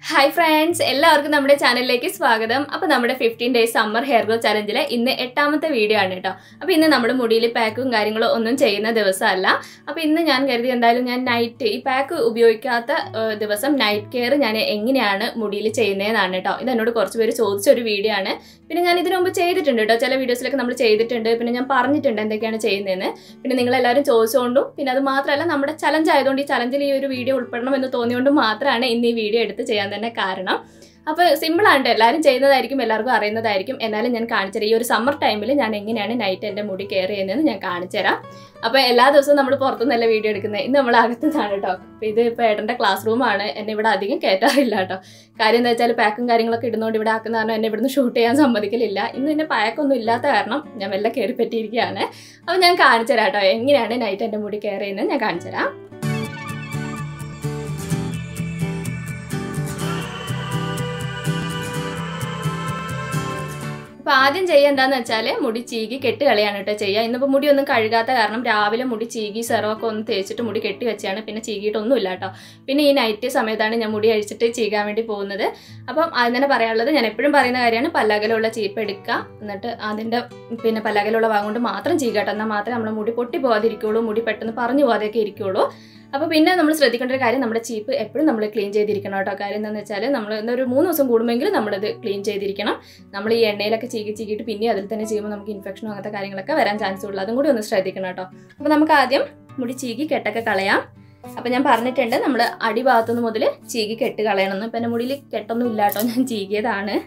Hi friends എല്ലാവർക്കും നമ്മുടെ ചാനലിലേക്ക് സ്വാഗതം അപ്പോൾ നമ്മുടെ fifteen days summer hair grow ചലഞ്ചിലെ ഇന്ന് എട്ടാമത്തെ വീഡിയോ ആണ് കേട്ടോ അപ്പോൾ ഇന്ന് നമ്മുടെ മുടിയിൽ പാക്കും കാര്യങ്ങളോ ഒന്നും ചെയ്യുന്ന ദിവസമല്ല അപ്പോൾ ഇന്ന് ഞാൻ കരുതി എന്തായാലും ഞാൻ നൈറ്റ് ഈ പാക്ക് ഉപയോഗിക്കാത്ത ഏഹ്, ദിവസം നൈറ്റ് കെയർ ഞാൻ എങ്ങനെയാണ് മുടിയിൽ ചെയ്യുന്നതെന്നാണ് കേട്ടോ ഇത് എന്നോട് കുറച്ച് പേര് ചോദിച്ച ഒരു വീഡിയോ ആണ് പിന്നെ ഞാൻ ഇതിനു മുമ്പ് ചെയ്തിട്ടുണ്ട് കേട്ടോ ചില വീഡിയോസിലൊക്കെ നമ്മൾ ചെയ്തിട്ടുണ്ട് പിന്നെ ഞാൻ പറഞ്ഞിട്ടുണ്ട് എന്തൊക്കെയാണ് ചെയ്യുന്നതെന്ന് പിന്നെ നിങ്ങളെല്ലാവരും ചോദിച്ചുകൊണ്ടും പിന്നെ അത് മാത്രമല്ല നമ്മുടെ ചലഞ്ച് ആയതുകൊണ്ട് ഈ ചലഞ്ചിൽ ഈ ഒരു വീഡിയോ ഉൾപ്പെടണം എന്ന് തോന്നിയോണ്ട് മാത്രമാണ് ഇന്ന് ഈ വീഡിയോ എടുത്ത് ചെയ്യാൻ തന്നെ കാരണം അപ്പോൾ സിമ്പിളാണ് എല്ലാവരും ചെയ്യുന്നതായിരിക്കും എല്ലാവർക്കും അറിയുന്നതായിരിക്കും എന്നാലും ഞാൻ കാണിച്ചുതരാം ഈ ഒരു സമ്മർ ടൈമിൽ ഞാൻ എങ്ങനെയാണ് നൈറ്റ് എൻ്റെ മുടി കെയർ ചെയ്യുന്നതെന്ന് ഞാൻ കാണിച്ചുതരാം അപ്പോൾ എല്ലാ ദിവസവും നമ്മൾ പുറത്തുനിന്നല്ല വീഡിയോ എടുക്കുന്നത് ഇന്ന് നമ്മൾ അകത്തുനിന്നാണ് കേട്ടോ അപ്പോൾ ഇത് ഇപ്പോൾ ഏട്ടൻ്റെ ക്ലാസ് റൂമാണ് എന്നെ ഇവിടെ അധികം കയറ്റാറില്ല കേട്ടോ കാര്യം എന്താ വെച്ചാൽ പാക്കും കാര്യങ്ങളൊക്കെ ഇടുന്നതുകൊണ്ട് ഇവിടെ ആക്കുന്ന കാരണം എന്നെ ഇവിടുന്ന് ഷൂട്ട് ചെയ്യാൻ സമ്മതിക്കലില്ല ഇന്ന് പിന്നെ പാക്കൊന്നും ഇല്ലാത്ത കാരണം ഞാൻ മെല്ലെ കയറി പറ്റിയിരിക്കുകയാണ് അപ്പോൾ ഞാൻ കാണിച്ചു തരാം കേട്ടോ എങ്ങനെയാണ് നൈറ്റ് എൻ്റെ മുടി കെയർ ചെയ്യുന്നത് ഞാൻ കാണിച്ചു തരാം അപ്പോൾ ആദ്യം ചെയ്യുക എന്താണെന്ന് വെച്ചാൽ മുടി ചീകി കെട്ട് കളയാണ് കേട്ടോ ചെയ്യുക ഇന്നിപ്പോൾ മുടി ഒന്നും കഴുകാത്ത കാരണം രാവിലെ മുടി ചീകി സെറവൊക്കെ ഒന്ന് തേച്ചിട്ട് മുടി കെട്ടി വെച്ചാണ് പിന്നെ ചീകിയിട്ടൊന്നുമില്ല കേട്ടോ പിന്നെ ഈ നൈറ്റ് സമയത്താണ് ഞാൻ മുടി അഴിച്ചിട്ട് ചീകാൻ വേണ്ടി പോകുന്നത് അപ്പം അതിന് തന്നെ പറയാനുള്ളത് ഞാൻ എപ്പോഴും പറയുന്ന കാര്യമാണ് പല്ലകലുള്ള ചീപ്പ് എടുക്കുക എന്നിട്ട് അതിൻ്റെ പിന്നെ പല്ലകലുള്ള ഭാഗം കൊണ്ട് മാത്രം ചീക കേട്ടോ എന്നാൽ മാത്രമേ നമ്മുടെ മുടി പൊട്ടി പോകാതിരിക്കുള്ളൂ മുടി പെട്ടെന്ന് പറഞ്ഞു പോകാതെയൊക്കെ ഇരിക്കുള്ളൂ അപ്പോൾ പിന്നെ നമ്മൾ ശ്രദ്ധിക്കേണ്ട ഒരു കാര്യം നമ്മുടെ ചീപ്പ് എപ്പോഴും നമ്മൾ ക്ലീൻ ചെയ്തിരിക്കണം കേട്ടോ കാര്യം എന്താണെന്ന് വെച്ചാൽ നമ്മൾ ഒരു മൂന്ന് ദിവസം കൂടുമെങ്കിലും നമ്മളിത് ക്ലീൻ ചെയ്തിരിക്കണം നമ്മൾ ഈ എണ്ണയിലൊക്കെ ചീകി ചീകിയിട്ട് പിന്നെ അതിൽ തന്നെ ചെയ്യുമ്പോൾ നമുക്ക് ഇൻഫെക്ഷനും അങ്ങനത്തെ കാര്യങ്ങളൊക്കെ വരാൻ ചാൻസ് ഉള്ളൂ അതും കൂടി ഒന്ന് ശ്രദ്ധിക്കണം കേട്ടോ അപ്പോൾ നമുക്ക് ആദ്യം മുടി ചീകി കെട്ടൊക്കെ കളയാം അപ്പോൾ ഞാൻ പറഞ്ഞിട്ടുണ്ട് നമ്മൾ അടിഭാഗത്തുനിന്ന് മുതൽ ചീകി കെട്ട് കളയണമെന്ന് ഇപ്പം എൻ്റെ മുടിയിൽ കെട്ടൊന്നും ഇല്ല കേട്ടോ ഞാൻ ചീകിയതാണ്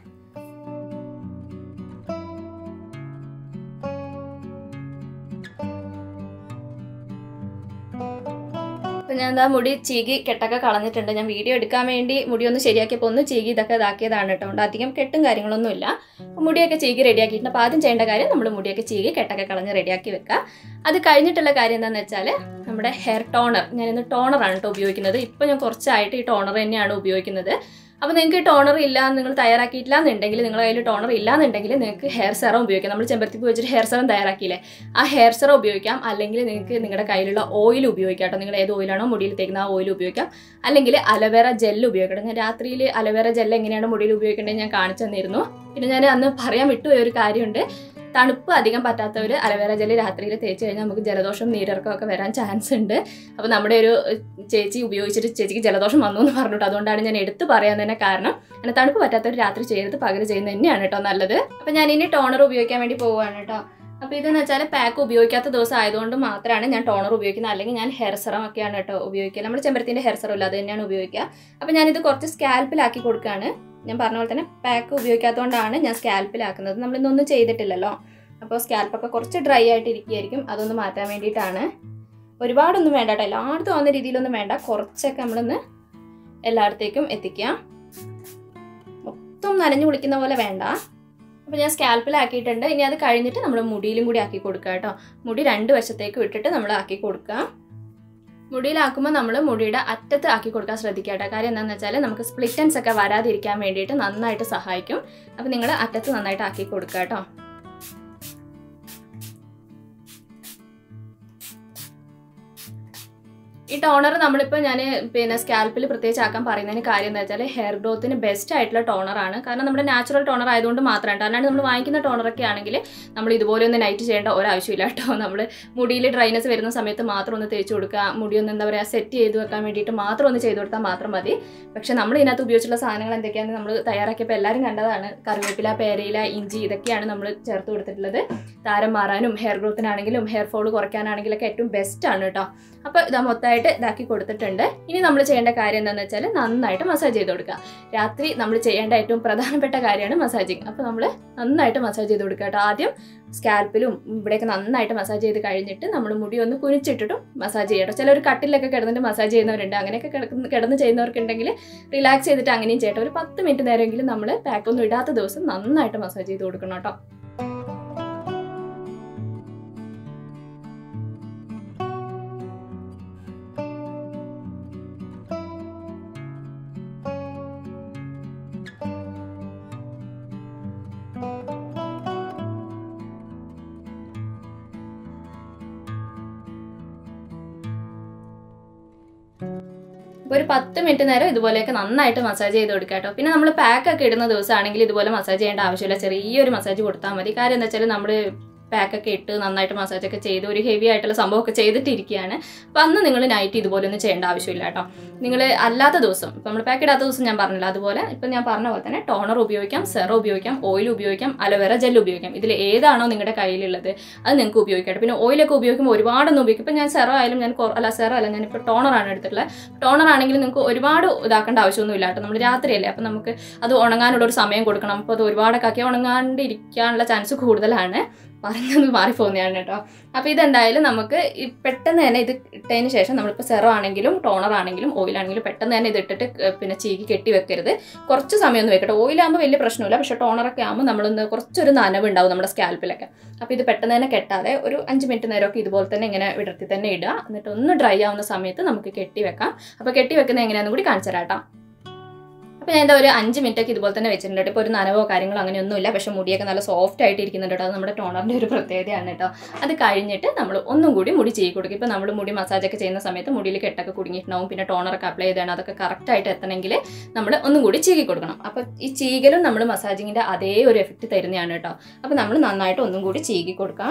അപ്പം ഞാൻ എന്താ മുടി ചീകി കെട്ടൊക്കെ കളഞ്ഞിട്ടുണ്ട് ഞാൻ വീഡിയോ എടുക്കാൻ വേണ്ടി മുടി ഒന്ന് ശരിയാക്കിയപ്പോൾ ഒന്ന് ചീകി ഇതൊക്കെ ഇതാക്കിയതാണ് കേട്ടോ അതുകൊണ്ട് അധികം കെട്ടും കാര്യങ്ങളൊന്നുമില്ല അപ്പോൾ മുടിയൊക്കെ ചീകി റെഡിയാക്കിയിട്ടുണ്ട് അപ്പോൾ ആദ്യം ചെയ്യേണ്ട കാര്യം നമ്മൾ മുടിയൊക്കെ ചീകി കെട്ടൊക്കെ കളഞ്ഞ് റെഡിയാക്കി വെക്കുക അത് കഴിഞ്ഞിട്ടുള്ള കാര്യം എന്താണെന്ന് വെച്ചാൽ നമ്മുടെ ഹെയർ ടോണർ ഞാനിന്ന് ടോണറാണ് കേട്ടോ ഉപയോഗിക്കുന്നത് ഇപ്പോൾ ഞാൻ കുറച്ചായിട്ട് ഈ ടോണർ തന്നെയാണ് ഉപയോഗിക്കുന്നത് അപ്പോൾ നിങ്ങൾക്ക് ടോണർ ഇല്ല നിങ്ങൾ തയ്യാറാക്കിയിട്ടില്ല എന്നുണ്ടെങ്കിൽ നിങ്ങളുടെ കയ്യിൽ ടോണർ ഇല്ല എന്നുണ്ടെങ്കിൽ നിങ്ങൾക്ക് ഹെയർ സെറം ഉപയോഗിക്കാം നമ്മൾ ചെമ്പരത്തി വെച്ചിട്ട് ഹെയർ സെറം തയ്യാറാക്കിയില്ലേ ആ ഹെയർ സെറം ഉപയോഗിക്കാം അല്ലെങ്കിൽ നിങ്ങൾക്ക് നിങ്ങളുടെ കയ്യിലുള്ള ഓയിൽ ഉപയോഗിക്കാം കേട്ടോ നിങ്ങൾ ഏത് ഓയിലാണോ മുടിയിൽ തേക്കുന്ന ആ ഓയിൽ ഉപയോഗിക്കാം അല്ലെങ്കിൽ അലവേറ ജെല്ല് ഉപയോഗിക്കണം ഞാൻ രാത്രിയിൽ അലവേറ ജെല്ല് എങ്ങനെയാണ് മുടിയിൽ ഉപയോഗിക്കേണ്ടത് ഞാൻ കാണിച്ചു തന്നിരുന്നു പിന്നെ ഞാൻ അന്ന് പറയാൻ വിട്ടുപോയ ഒരു കാര്യമുണ്ട് തണുപ്പ് അധികം പറ്റാത്തവർ അലവേറ ജെല്ല് രാത്രിയിൽ തേച്ച് കഴിഞ്ഞാൽ നമുക്ക് ജലദോഷം നീരിറക്കമൊക്കെ വരാൻ ചാൻസ് ഉണ്ട് അപ്പോൾ നമ്മുടെ ഒരു ചേച്ചി ഉപയോഗിച്ചിട്ട് ചേച്ചിക്ക് ജലദോഷം വന്നു എന്ന് പറഞ്ഞിട്ട് അതുകൊണ്ടാണ് ഞാൻ എടുത്തു പറയാൻ തന്നെ കാരണം അങ്ങനെ തണുപ്പ് പറ്റാത്തവർ രാത്രി ചെയ്യരുത് പകൽ ചെയ്യുന്നത് തന്നെയാണ് കേട്ടോ നല്ലത് അപ്പോൾ ഞാൻ ഇനി ടോണർ ഉപയോഗിക്കാൻ വേണ്ടി പോവുകയാണ് കേട്ടോ അപ്പോൾ ഇതെന്ന് വെച്ചാൽ പാക്ക് ഉപയോഗിക്കാത്ത ദിവസം ആയതുകൊണ്ട് മാത്രമാണ് ഞാൻ ടോണർ ഉപയോഗിക്കുന്നത് അല്ലെങ്കിൽ ഞാൻ ഹെയർ സെറം ഒക്കെയാണ് കേട്ടോ ഉപയോഗിക്കുക നമ്മൾ ചെമ്പരത്തിൻ്റെ ഹെയർ സെറം ഇല്ല അത് തന്നെയാണ് ഉപയോഗിക്കുക അപ്പോൾ ഞാനിത് കുറച്ച് സ്കാൽപ്പിലാക്കി കൊടുക്കുകയാണ് ഞാൻ പറഞ്ഞ പോലെ തന്നെ പാക്ക് ഉപയോഗിക്കാത്തതുകൊണ്ടാണ് ഞാൻ സ്കാൽപ്പിലാക്കുന്നത് നമ്മളിന്നൊന്നും ചെയ്തിട്ടില്ലല്ലോ അപ്പോൾ സ്കാൽപ്പൊക്കെ കുറച്ച് ഡ്രൈ ആയിട്ട് ഇരിക്കുകയായിരിക്കും അതൊന്ന് മാറ്റാൻ വേണ്ടിയിട്ടാണ് ഒരുപാടൊന്നും വേണ്ട കേട്ടോ എല്ലായിടത്തും ആവുന്ന രീതിയിലൊന്നും വേണ്ട കുറച്ചൊക്കെ നമ്മളൊന്ന് എല്ലായിടത്തേക്കും എത്തിക്കുക മൊത്തം നനഞ്ഞു കുളിക്കുന്ന പോലെ വേണ്ട അപ്പോൾ ഞാൻ സ്കാൽപ്പിലാക്കിയിട്ടുണ്ട് ഇനി അത് കഴിഞ്ഞിട്ട് നമ്മൾ മുടിയിലും കൂടി ആക്കി കൊടുക്കുക കേട്ടോ മുടി രണ്ട് വശത്തേക്ക് ഇട്ടിട്ട് നമ്മൾ ആക്കി കൊടുക്കുക മുടിയിലാക്കുമ്പോൾ നമ്മൾ മുടിയുടെ അറ്റത്ത് ആക്കി കൊടുക്കാൻ ശ്രദ്ധിക്കുക കേട്ടോ കാര്യം എന്താണെന്ന് വെച്ചാൽ നമുക്ക് സ്പ്ലിറ്റൻസ് ഒക്കെ വരാതിരിക്കാൻ വേണ്ടിയിട്ട് നന്നായിട്ട് സഹായിക്കും അപ്പോൾ നിങ്ങൾ അറ്റത്ത് നന്നായിട്ട് ആക്കി കൊടുക്കുക കേട്ടോ ഈ ടോണർ നമ്മളിപ്പോൾ ഞാൻ പിന്നെ സ്കാൽപ്പിൽ പ്രത്യേകിച്ച് ആക്കാൻ പറയുന്നതിന് കാര്യം എന്താ വെച്ചാൽ ഹെയർ ഗ്രോത്തിന് ബെസ്റ്റ് ആയിട്ടുള്ള ടോണറാണ് കാരണം നമ്മുടെ നാച്ചുറൽ ടോണർ ആയതുകൊണ്ട് മാത്രമാണ് അല്ലാണ്ട് നമ്മൾ വാങ്ങിക്കുന്ന ടോണറൊക്കെ ആണെങ്കിൽ നമ്മൾ ഇതുപോലെ ഒന്ന് നൈറ്റ് ചെയ്യേണ്ട ഒരാവശ്യമില്ല കേട്ടോ നമ്മൾ മുടിയിൽ ഡ്രൈനസ് വരുന്ന സമയത്ത് മാത്രം ഒന്ന് തേച്ച് കൊടുക്കുക മുടി ഒന്ന് എന്താ പറയുക സെറ്റ് ചെയ്ത് വെക്കാൻ വേണ്ടിയിട്ട് മാത്രം ഒന്ന് ചെയ്ത് കൊടുത്താൽ മാത്രം മതി പക്ഷെ നമ്മൾ ഇതിനകത്ത് ഉപയോഗിച്ചുള്ള സാധനങ്ങൾ എന്തൊക്കെയാണെന്ന് നമ്മൾ തയ്യാറാക്കിയപ്പോൾ എല്ലാവരും കണ്ടതാണ് കറിവേപ്പില പേരയില ഇഞ്ചി ഇതൊക്കെയാണ് നമ്മൾ ചേർത്ത് കൊടുത്തിട്ടുള്ളത് താരം മാറാനും ഹെയർ ഗ്രോത്തിനാണെങ്കിലും ഹെയർ ഫോൾ കുറയ്ക്കാനാണെങ്കിലൊക്കെ ഏറ്റവും ബെസ്റ്റ് ആണ് കേട്ടോ അപ്പോൾ ഇത് മൊത്തമായിട്ട് ഇതാക്കി കൊടുത്തിട്ടുണ്ട് ഇനി നമ്മൾ ചെയ്യേണ്ട കാര്യം എന്താണെന്ന് വെച്ചാൽ നന്നായിട്ട് മസാജ് ചെയ്ത് കൊടുക്കുക രാത്രി നമ്മൾ ചെയ്യേണ്ട ഏറ്റവും പ്രധാനപ്പെട്ട കാര്യമാണ് മസാജിങ് അപ്പോൾ നമ്മൾ നന്നായിട്ട് മസാജ് ചെയ്ത് കൊടുക്കുക കേട്ടോ ആദ്യം സ്കാൽപ്പിലും ഇവിടെയൊക്കെ നന്നായിട്ട് മസാജ് ചെയ്ത് കഴിഞ്ഞിട്ട് നമ്മൾ മുടി ഒന്ന് കുനിച്ചിട്ടിട്ടും മസാജ് ചെയ്യട്ടോ ചിലർ കട്ടിലൊക്കെ കിടന്നിട്ട് മസാജ് ചെയ്യുന്നവരുണ്ട് അങ്ങനെയൊക്കെ കിടന്ന് കിടന്ന് ചെയ്യുന്നവർക്കുണ്ടെങ്കിൽ റിലാക്സ് ചെയ്തിട്ട് അങ്ങനെയും ചെയ്യട്ടെ ഒരു പത്ത് മിനിറ്റ് നേരമെങ്കിലും നമ്മൾ പാക്കൊന്നും ഇടാത്ത ദിവസം നന്നായിട്ട് മസാജ് ചെയ്ത് കൊടുക്കണം കേട്ടോ ഇപ്പോൾ ഒരു പത്ത് മിനിറ്റ് നേരം ഇതുപോലെയൊക്കെ നന്നായിട്ട് മസാജ് ചെയ്ത് കൊടുക്കുക കേട്ടോ പിന്നെ നമ്മൾ പാക്കൊക്കെ ഇടുന്ന ദിവസമാണെങ്കിൽ ഇതുപോലെ മസാജ് ചെയ്യേണ്ട ആവശ്യമില്ല ചെറിയൊരു മസാജ് കൊടുത്താൽ മതി കാര്യം എന്താ വെച്ചാൽ നമ്മൾ പാക്കൊക്കെ ഇട്ട് നന്നായിട്ട് മസാജ് ഒക്കെ ചെയ്ത് ഒരു ഹെവി ആയിട്ടുള്ള സംഭവമൊക്കെ ചെയ്തിട്ടിരിക്കുകയാണ് അപ്പോൾ അന്ന് നിങ്ങൾ നൈറ്റ് ഇതുപോലെ ഒന്നും ചെയ്യേണ്ട ആവശ്യമില്ല കേട്ടോ നിങ്ങൾ അല്ലാത്ത ദിവസം ഇപ്പം നമ്മൾ പാക്ക് ഇടാത്ത ദിവസം ഞാൻ പറഞ്ഞില്ല അതുപോലെ ഇപ്പം ഞാൻ പറഞ്ഞ പോലെ തന്നെ ടോണർ ഉപയോഗിക്കാം സെറോ ഉപയോഗിക്കാം ഓയിൽ ഉപയോഗിക്കാം അലോവേറ ജെൽ ഉപയോഗിക്കാം ഇതിൽ ഏതാണോ നിങ്ങളുടെ കയ്യിലുള്ളത് അത് നിങ്ങൾക്ക് ഉപയോഗിക്കാം കേട്ടോ. പിന്നെ ഓയിലൊക്കെ ഉപയോഗിക്കുമ്പോൾ ഒരുപാടൊന്നും ഉപയോഗിക്കും ഇപ്പം ഞാൻ സെറോ ആയാലും ഞാൻ കൊ- അല്ല സെറോ അല്ല ഞാനിപ്പോൾ ടോണറാണ് എടുത്തിട്ടുള്ളത് ടോണർ ആണെങ്കിൽ നിങ്ങൾക്ക് ഒരുപാട് ഇതാക്കേണ്ട ആവശ്യമൊന്നും ഇല്ല കേട്ടോ നമ്മൾ രാത്രിയല്ലേ അപ്പം നമുക്ക് അത് ഉണങ്ങാനുള്ള ഒരു സമയം കൊടുക്കണം അപ്പോൾ അത് ഒരുപാടൊക്കെ ആക്കി ഉണങ്ങാണ്ടിരിക്കാനുള്ള ചാൻസ് കൂടുതലാണ് പറഞ്ഞത് മാറിപ്പോകുന്നതാണ് കേട്ടോ അപ്പോൾ ഇതെന്തായാലും നമുക്ക് ഈ പെട്ടെന്ന് തന്നെ ഇത് ഇട്ടതിന് ശേഷം നമ്മളിപ്പോൾ സെറോ ആണെങ്കിലും ടോണർ ആണെങ്കിലും ഓയിലാണെങ്കിലും പെട്ടെന്ന് തന്നെ ഇത് ഇട്ടിട്ട് ക- പിന്നെ ചീകി കെട്ടി വെക്കരുത് കുറച്ച് സമയം ഒന്ന് വെക്കട്ടെ ഓയിലാകുമ്പോൾ വലിയ പ്രശ്നമില്ല പക്ഷേ ടോണറൊക്കെ ആകുമ്പോൾ നമ്മളൊന്ന് കുറച്ചൊരു നനവ് ഉണ്ടാവും നമ്മുടെ സ്കാൽപ്പിലൊക്കെ അപ്പോൾ ഇത് പെട്ടെന്ന് തന്നെ കെട്ടാതെ ഒരു അഞ്ച് മിനിറ്റ് നേരമൊക്കെ ഇതുപോലെ തന്നെ ഇങ്ങനെ വിടർത്തി തന്നെ ഇടുക എന്നിട്ട് ഒന്ന് ഡ്രൈ ആവുന്ന സമയത്ത് നമുക്ക് കെട്ടി വെക്കാം അപ്പോൾ കെട്ടി വെക്കുന്നത് എങ്ങനെയാണെന്ന് കൂടി കാണിച്ചു തരാം കേട്ടോ അപ്പോൾ ഞാൻ എന്താ ഒരു അഞ്ച് മിനിറ്റ് ഒക്കെ ഇതുപോലെ തന്നെ വെച്ചിട്ടുണ്ട് കേട്ടോ. ഇപ്പോൾ ഒരു നനവോ കാര്യങ്ങളോ അങ്ങനെയൊന്നുമില്ല പക്ഷേ മുടിയൊക്കെ നല്ല സോഫ്റ്റ് ആയിട്ട് ഇരിക്കുന്നുണ്ട് കേട്ടോ അത് നമ്മുടെ ടോണറിൻ്റെ ഒരു പ്രത്യേകതയാണ് കേട്ടോ അത് കഴിഞ്ഞിട്ട് നമ്മൾ ഒന്നും കൂടി മുടി ചെയ്യി കൊടുക്കും ഇപ്പോൾ നമ്മൾ മുടി മസാജൊക്കെ ചെയ്യുന്ന സമയത്ത് മുടിയിൽ കെട്ടൊക്കെ കുടുങ്ങിയിട്ടുണ്ടാവും പിന്നെ ടോണറൊക്കെ അപ്ലൈ ചെയ്താണ് അതൊക്കെ കറക്റ്റായിട്ട് എത്തണമെങ്കിൽ നമ്മൾ ഒന്നും കൂടി ചീകി കൊടുക്കണം അപ്പോൾ ഈ ചീകലും നമ്മൾ മസാജിങ്ങിൻ്റെ അതേ ഒരു എഫക്റ്റ് തരുന്നതാണ് കേട്ടോ അപ്പോൾ നമ്മൾ നന്നായിട്ട് ഒന്നും കൂടി ചീകി കൊടുക്കാം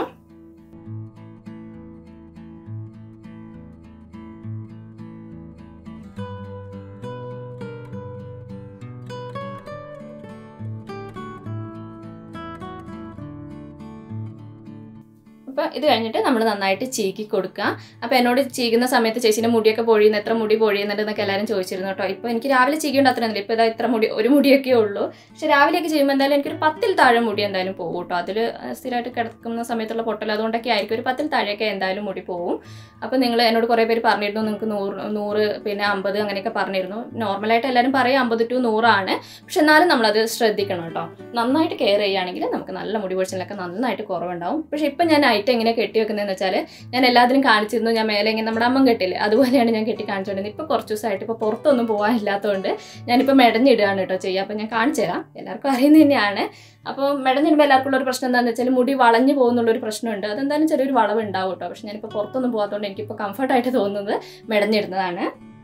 അപ്പോൾ ഇത് കഴിഞ്ഞിട്ട് നമ്മൾ നന്നായിട്ട് ചീക്കി കൊടുക്കുക അപ്പോൾ എന്നോട് ചീകുന്ന സമയത്ത് ചേച്ചീൻ്റെ മുടിയൊക്കെ പൊഴിയുന്ന എത്ര മുടി പൊഴിയുന്നുണ്ട് എന്നൊക്കെ എല്ലാവരും ചോദിച്ചിരുന്നു കേട്ടോ ഇപ്പോൾ എനിക്ക് രാവിലെ ചീകിയുണ്ട് അത്രയൊന്നുമില്ല ഇപ്പോൾ ഇതാ ഇത്ര മുടി ഒരു മുടിയൊക്കെ ഉള്ളൂ പക്ഷെ രാവിലെയൊക്കെ ചെയ്യുമ്പോൾ എന്തായാലും എനിക്കൊരു പത്തിൽ താഴെ മുടി എന്തായാലും പോകും കേട്ടോ അതിൽ സ്ഥിരമായിട്ട് കിടക്കുന്ന സമയത്തുള്ള പൊട്ടൽ അതുകൊണ്ടൊക്കെ ആയിരിക്കും ഒരു പത്തിൽ താഴെയൊക്കെ എന്തായാലും മുടി പോകും അപ്പോൾ നിങ്ങൾ എന്നോട് കുറേ പേര് പറഞ്ഞിരുന്നു നിങ്ങൾക്ക് നൂറ് നൂറ് പിന്നെ അമ്പത് അങ്ങനെയൊക്കെ പറഞ്ഞിരുന്നു നോർമലായിട്ട് എല്ലാവരും പറയും അമ്പത് ടു നൂറാണ് പക്ഷെ എന്നാലും നമ്മളത് ശ്രദ്ധിക്കണം കേട്ടോ നന്നായിട്ട് കെയർ ചെയ്യുകയാണെങ്കിൽ നമുക്ക് നല്ല മുടി പൊഴിച്ചിലൊക്കെ നന്നായിട്ട് കുറവുണ്ടാവും പക്ഷെ ഇപ്പം ഞാൻ നൈറ്റ് എങ്ങനെ കെട്ടി വെക്കുന്നതെന്ന് വെച്ചാൽ ഞാൻ എല്ലാത്തിനും കാണിച്ചിരുന്നു ഞാൻ മേലെ ഇങ്ങനെ നമ്മുടെ അമ്മം കെട്ടില്ലേ അതുപോലെയാണ് ഞാൻ കെട്ടി കാണിച്ചുകൊണ്ടിരുന്നത് ഇപ്പോൾ കുറച്ച് ദിവസമായിട്ട് ഇപ്പോൾ പുറത്തൊന്നും പോകാനില്ലാത്തതുകൊണ്ട് ഞാനിപ്പോൾ മെടഞ്ഞിടുകയാണ് കേട്ടോ ചെയ്യുക അപ്പോൾ ഞാൻ കാണിച്ചു തരാം എല്ലാവർക്കും അറിയുന്നത് തന്നെയാണ് അപ്പോൾ മെടഞ്ഞിടുമ്പോൾ എല്ലാവർക്കും ഉള്ള ഒരു പ്രശ്നം എന്താണെന്ന് വെച്ചാൽ മുടി വളഞ്ഞു പോകുന്നുള്ളൊരു പ്രശ്നമുണ്ട് അതെന്തായാലും ചെറിയൊരു വളവ് ഉണ്ടാവും കേട്ടോ പക്ഷെ ഞാനിപ്പോൾ പുറത്തൊന്നും പോകാത്തതുകൊണ്ട് എനിക്കിപ്പോൾ കംഫർട്ടായിട്ട് തോന്നുന്നത് മെടഞ്ഞിടുന്നതാണ്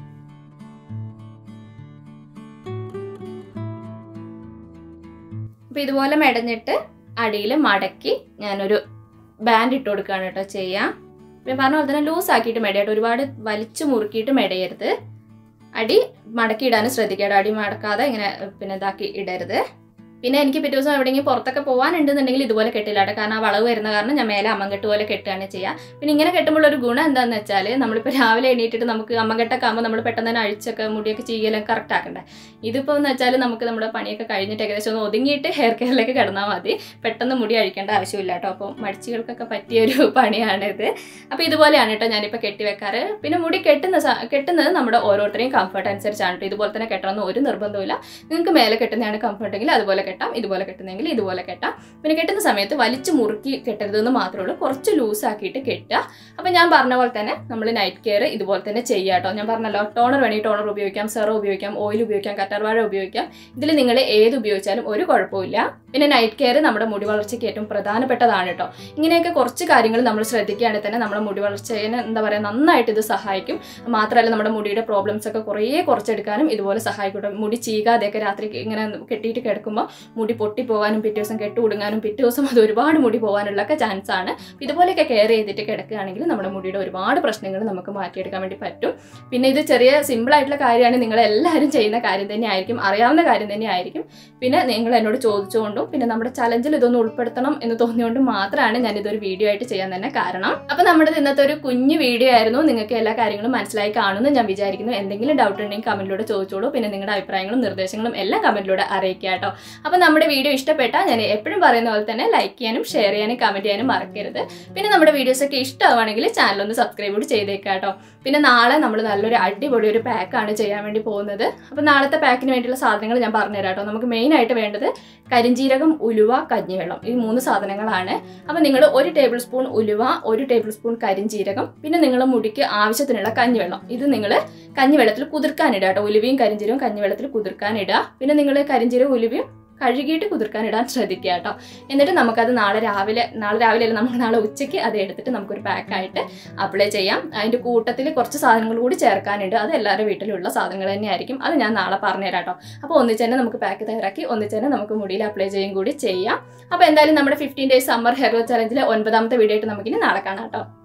അപ്പോൾ ഇതുപോലെ മെടഞ്ഞിട്ട് അടിയിൽ മടക്കി ഞാനൊരു ബാൻഡ് ഇട്ട് കൊടുക്കുകയാണ് കേട്ടോ ചെയ്യാം പിന്നെ പറഞ്ഞ പോലെ തന്നെ ലൂസ് ആക്കിയിട്ട് മെടയട്ടെ ഒരുപാട് വലിച്ചു മുറുക്കിയിട്ട് മെടയരുത് അടി മടക്കി ഇടാനും ശ്രദ്ധിക്കുക കേട്ടോ. അടി മടക്കാതെ ഇങ്ങനെ പിന്നെ ഇതാക്കി ഇടരുത് പിന്നെ എനിക്ക് പിറ്റേ ദിവസം എവിടെയെങ്കിലും പുറത്തൊക്കെ പോകാനുണ്ടെന്നുണ്ടെങ്കിൽ ഇതുപോലെ കെട്ടില്ല കേട്ടോ കാരണം ആ വളവ് വരുന്ന കാരണം ഞാൻ മേലെ അമ്മങ്കെട്ട് പോലെ കെട്ടുകയാണ് ചെയ്യുക പിന്നെ ഇങ്ങനെ കെട്ടുമ്പോൾ ഒരു ഗുണം എന്താണെന്ന് വെച്ചാൽ നമ്മളിപ്പോൾ രാവിലെ എണീറ്റിട്ട് നമുക്ക് അമ്മങ്കെട്ടൊക്കെ ആകുമ്പോൾ നമ്മൾ പെട്ടെന്ന് തന്നെ അഴിച്ചൊക്കെ മുടിയൊക്കെ ചെയ്യലൊക്കെ കറക്റ്റ് ആക്കണ്ടേ ഇതിപ്പോൾ എന്ന് വെച്ചാൽ നമുക്ക് നമ്മുടെ പണിയൊക്കെ കഴിഞ്ഞിട്ട് ഏകദേശം ഒന്ന് ഒതുങ്ങിയിട്ട് ഹെയർ കെയറിലേക്ക് കിടന്നാൽ മതി പെട്ടെന്ന് മുടി അഴിക്കേണ്ട ആവശ്യമില്ല കേട്ടോ അപ്പോൾ മടിച്ചുകൾക്കൊക്കെ പറ്റിയൊരു പണിയാണിത് അപ്പോൾ ഇതുപോലെയാണ് കേട്ടോ ഞാനിപ്പോൾ കെട്ടി വെക്കാറ് പിന്നെ മുടി കെട്ടുന്ന സ- കെട്ടുന്നത് നമ്മുടെ ഓരോരുത്തരെയും കംഫർട്ട് അനുസരിച്ചാണ് കേട്ടോ ഇതുപോലെ തന്നെ കെട്ടണമെന്ന് ഒരു നിർബന്ധമില്ല നിങ്ങൾക്ക് മേലെ കെട്ടുന്നതാണ് കംഫർട്ടെങ്കിൽ അതുപോലെ കെട്ടാം ഇതുപോലെ കെട്ടുന്നെങ്കിൽ ഇതുപോലെ കെട്ടാം പിന്നെ കെട്ടുന്ന സമയത്ത് വലിച്ചു മുറുക്കി കെട്ടരുതെന്ന് മാത്രമേ ഉള്ളൂ കുറച്ച് ലൂസ് ആക്കിയിട്ട് കെട്ടുക അപ്പം ഞാൻ പറഞ്ഞ പോലെ തന്നെ നമ്മൾ നൈറ്റ് കെയർ ഇതുപോലെ തന്നെ ചെയ്യുക കേട്ടോ ഞാൻ പറഞ്ഞല്ലോ ടോണർ വേണമെങ്കിൽ ടോണർ ഉപയോഗിക്കാം സെറോ ഉപയോഗിക്കാം ഓയിൽ ഉപയോഗിക്കാം കറ്റാർവാഴ ഉപയോഗിക്കാം ഇതിൽ നിങ്ങൾ ഏത് ഉപയോഗിച്ചാലും ഒരു കുഴപ്പമില്ല പിന്നെ നൈറ്റ് കെയർ നമ്മുടെ മുടി വളർച്ചയ്ക്ക് ഏറ്റവും പ്രധാനപ്പെട്ടതാണ് കേട്ടോ ഇങ്ങനെയൊക്കെ കുറച്ച് കാര്യങ്ങൾ നമ്മൾ ശ്രദ്ധിക്കുകയാണെങ്കിൽ തന്നെ നമ്മുടെ മുടി വളർച്ചയെ എന്താ പറയുക നന്നായിട്ട് ഇത് സഹായിക്കും മാത്രമല്ല നമ്മുടെ മുടിയുടെ പ്രോബ്ലംസ് ഒക്കെ കുറേ കുറച്ചെടുക്കാനും ഇതുപോലെ സഹായിക്കും കേട്ടോ. മുടി ചീകാതെയൊക്കെ രാത്രി ഇങ്ങനെ കെട്ടിയിട്ട് കിടക്കുമ്പോൾ മുടി പൊട്ടിപ്പോകാനും പിറ്റേ ദിവസം കെട്ടുകൊടുങ്ങാനും പിറ്റേ ദിവസം അത് ഒരുപാട് മുടി പോകാനുള്ളൊക്കെ ചാൻസ് ആണ് അപ്പോൾ ഇതുപോലെയൊക്കെ കെയർ ചെയ്തിട്ട് കിടക്കുകയാണെങ്കിൽ നമ്മുടെ മുടിയുടെ ഒരുപാട് പ്രശ്നങ്ങൾ നമുക്ക് മാറ്റിയെടുക്കാൻ വേണ്ടി പറ്റും പിന്നെ ഇത് ചെറിയ സിമ്പിൾ ആയിട്ടുള്ള കാര്യമാണ് നിങ്ങൾ എല്ലാവരും ചെയ്യുന്ന കാര്യം തന്നെ ആയിരിക്കും അറിയാവുന്ന കാര്യം തന്നെ ആയിരിക്കും പിന്നെ നിങ്ങൾ എന്നോട് ചോദിച്ചുകൊണ്ടും പിന്നെ നമ്മുടെ ചലഞ്ചിൽ ഇതൊന്ന് ഉൾപ്പെടുത്തണം എന്ന് തോന്നിയോണ്ടും മാത്രമാണ് ഞാൻ ഇതൊരു വീഡിയോ ആയിട്ട് ചെയ്യാൻ തന്നെ കാരണം അപ്പോൾ നമ്മുടെ ഇന്നത്തെ ഒരു കുഞ്ഞു വീഡിയോ ആയിരുന്നു നിങ്ങൾക്ക് എല്ലാ കാര്യങ്ങളും മനസ്സിലായി കാണുമെന്ന് ഞാൻ വിചാരിക്കുന്നു എന്തെങ്കിലും ഡൗട്ട് ഉണ്ടെങ്കിൽ കമന്റിലൂടെ ചോദിച്ചോളൂ പിന്നെ നിങ്ങളുടെ അഭിപ്രായങ്ങളും നിർദ്ദേശങ്ങളും എല്ലാം കമന്റിലൂടെ അറിയിക്കുക കേട്ടോ അപ്പോൾ നമ്മുടെ വീഡിയോ ഇഷ്ടപ്പെട്ടാൽ ഞാൻ എപ്പോഴും പറയുന്ന പോലെ തന്നെ ലൈക്ക് ചെയ്യാനും ഷെയർ ചെയ്യാനും കമന്റ് ചെയ്യാനും മറക്കരുത് പിന്നെ നമ്മുടെ വീഡിയോസ് ഒക്കെ ഇഷ്ടമാണെങ്കിൽ ചാനൽ ഒന്ന് സബ്സ്ക്രൈബ് കൂടി ചെയ്തേക്കാം കേട്ടോ പിന്നെ നാളെ നമ്മൾ നല്ലൊരു അടിപൊളി ഒരു പാക്കാണ് ചെയ്യാൻ വേണ്ടി പോകുന്നത് അപ്പോൾ നാളത്തെ പാക്കിന് വേണ്ടിയുള്ള സാധനങ്ങൾ ഞാൻ പറഞ്ഞുതരാം കേട്ടോ നമുക്ക് മെയിൻ ആയിട്ട് വേണ്ടത് കരിഞ്ജീരകം ഉലുവ കഞ്ഞിവെള്ളം ഈ മൂന്ന് സാധനങ്ങളാണ് അപ്പോൾ നിങ്ങൾ ഒരു ടേബിൾ സ്പൂൺ ഉലുവ ഒരു ടേബിൾ സ്പൂൺ കരിഞ്ജീരകം പിന്നെ നിങ്ങളുടെ മുടിക്ക് ആവശ്യത്തിനുള്ള കഞ്ഞിവെള്ളം ഇത് നിങ്ങൾ കഞ്ഞിവെള്ളത്തിൽ കുതിർക്കാനിടുക കേട്ടോ ഉലുവയും കരിഞ്ജീരകവും കഞ്ഞിവെള്ളത്തിൽ കുതിർക്കാനിടുക പിന്നെ നിങ്ങൾ കരിഞ്ജീരകം ഉലുവയും കഴുകിയിട്ട് കുതിർക്കാൻ ഇടാൻ ശ്രദ്ധിക്കുക കേട്ടോ എന്നിട്ട് നമുക്കത് നാളെ രാവിലെ നാളെ രാവിലെ അല്ല നമുക്ക് നാളെ ഉച്ചയ്ക്ക് അത് എടുത്തിട്ട് നമുക്കൊരു പാക്കായിട്ട് അപ്ലൈ ചെയ്യാം അതിൻ്റെ കൂട്ടത്തിൽ കുറച്ച് സാധനങ്ങൾ കൂടി ചേർക്കാനുണ്ട് അത് എല്ലാവരുടെ വീട്ടിലുള്ള സാധനങ്ങൾ തന്നെയായിരിക്കും അത് ഞാൻ നാളെ പറഞ്ഞുതരാം കേട്ടോ അപ്പോൾ ഒന്നിച്ച് തന്നെ നമുക്ക് പാക്ക് തയ്യാറാക്കി ഒന്നിച്ച് തന്നെ നമുക്ക് മുടിയിൽ അപ്ലൈ ചെയ്യും കൂടി ചെയ്യാം അപ്പോൾ എന്തായാലും നമ്മുടെ ഫിഫ്റ്റീൻ ഡേയ്സ് സമ്മർ ഹെയർ ചലഞ്ചിലെ ഒൻപതാമത്തെ വീഡിയോ ആയിട്ട് നമുക്കിനി നാളെ കാണാം കേട്ടോ